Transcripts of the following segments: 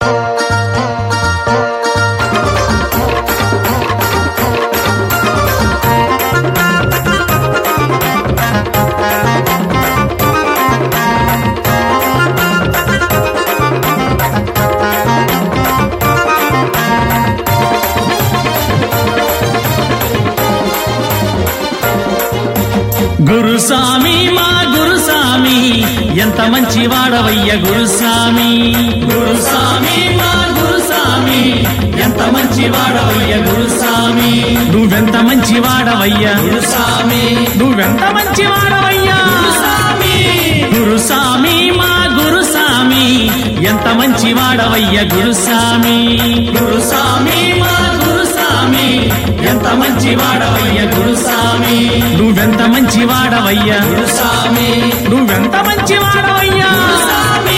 గురుస్వామి మా గురుస్వామి ఎంత మంచి వాడవయ్య గురుస్వామి గురుస్వామి మా గురుస్వామి ఎంత మంచి వాడవయ్య గురుస్వామి నువ్వెంత మంచి వాడవయ్య గురుస్వామి నువ్వెంత మంచి వాడవయ్య గురుస్వామి గురుస్వామి మా గురుస్వామి ఎంత మంచి వాడవయ్య గురుస్వామి గురుస్వామి మా గురుస్వామి ఎంత మంచి వాడవయ్య గురుస్వామి నువ్వెంత మంచి వాడవయ్య గురుస్వామి నువ్వెంత మంచి వాడవయ్య గురుస్వామి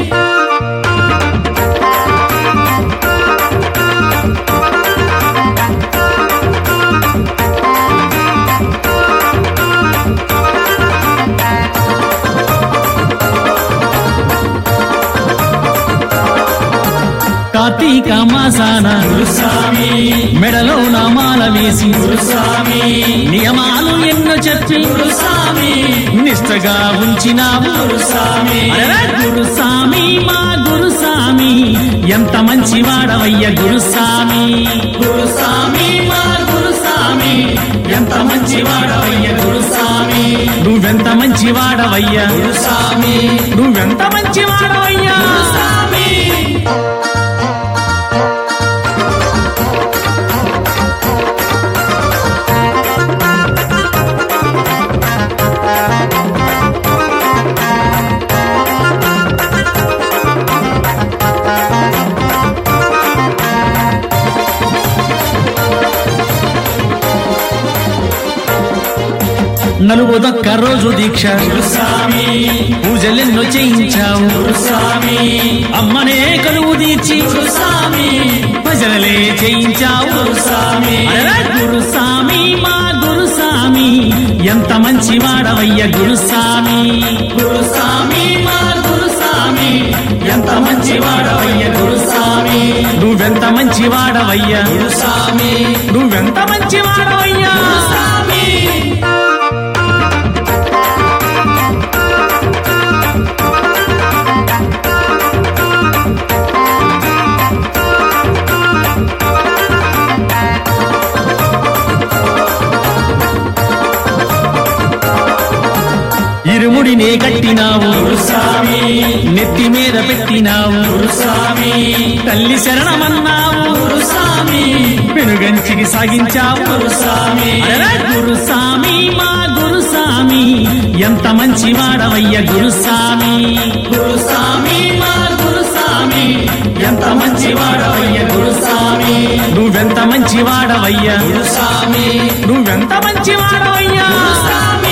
కార్తీక మాసాన గురుస్వామి మెడలో నామాల వేసి గురుస్వామి నియమాలు ఎన్నో చెప్పి గురుస్వామి నిష్టగా ఉంచినావు గురుస్వామి గురుస్వామి మా గురుస్వామి ఎంత మంచి వాడవయ్య గురుస్వామి గురుస్వామి మా గురుస్వామి ఎంత మంచి వాడవయ్య గురుస్వామి నువ్వెంత మంచి వాడవయ్య గురుస్వామి నువ్వెంత మంచి వాడవయ్య గురుస్వామి నలుగుదొక్క రోజు దీక్ష గురుస్వామి పూజలెన్నో చేయించావు గురుస్వామి అమ్మనే కలువు తీర్చి గురుస్వామి భజనలే చేయించావు గురుస్వామి గురుస్వామి మా గురుస్వామి ఎంత మంచి వాడవయ్య గురుస్వామి గురుస్వామి మా గురుస్వామి ఎంత మంచి వాడవయ్య గురుస్వామి నువ్వెంత మంచి వాడవయ్య గురుస్వామి నువ్వెంత మంచి వాడవయ్య గురుస్వామి ఇరుముడినే కట్టినావు గురుస్వామి నెత్తి మీద పెట్టినావు గురుస్వామి తల్లి శరణమన్నావు గురుస్వామి పెనుగంచికి సాగించావు గురుస్వామి గురుస్వామి మా గురుస్వామి ఎంత మంచి వాడవయ్య గురుస్వామి గురుస్వామి మా గురుస్వామి ఎంత మంచి వాడవయ్య గురుస్వామి నువ్వెంత మంచి వాడవయ్య గురుస్వామి నువ్వెంత మంచి వాడవయ్య గురుస్వామి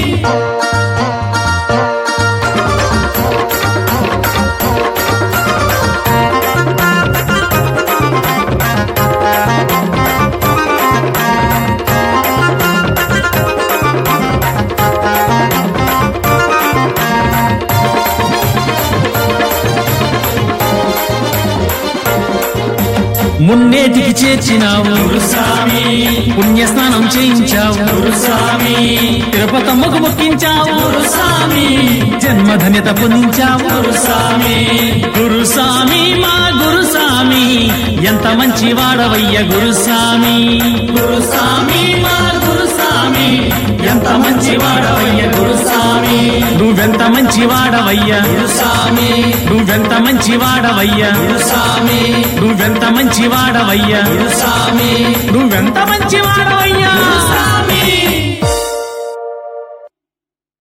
మున్నేటికి చేర్చినావు గురుస్వామి పుణ్యస్నానం చేయించావు గురుస్వామి తిరుపతమ్మకు మొక్కించావు గురుస్వామి జన్మధన్యత పొందించావు గురుస్వామి గురుస్వామి మా గురుస్వామి ఎంత మంచి వాడవయ్య గురుస్వామి గురుస్వామి మా గురుస్వామి ఎంత మంచి వాడవయ్య గురుస్వామి నువ్వెంత మంచి వాడవయ్య గురుస్వామి నువ్వెంత మంచి వాడవయ్య గురుస్వామి నువ్వెంత మంచి వాడవయ్య గురుస్వామి నువ్వెంత మంచి వాడవయ్య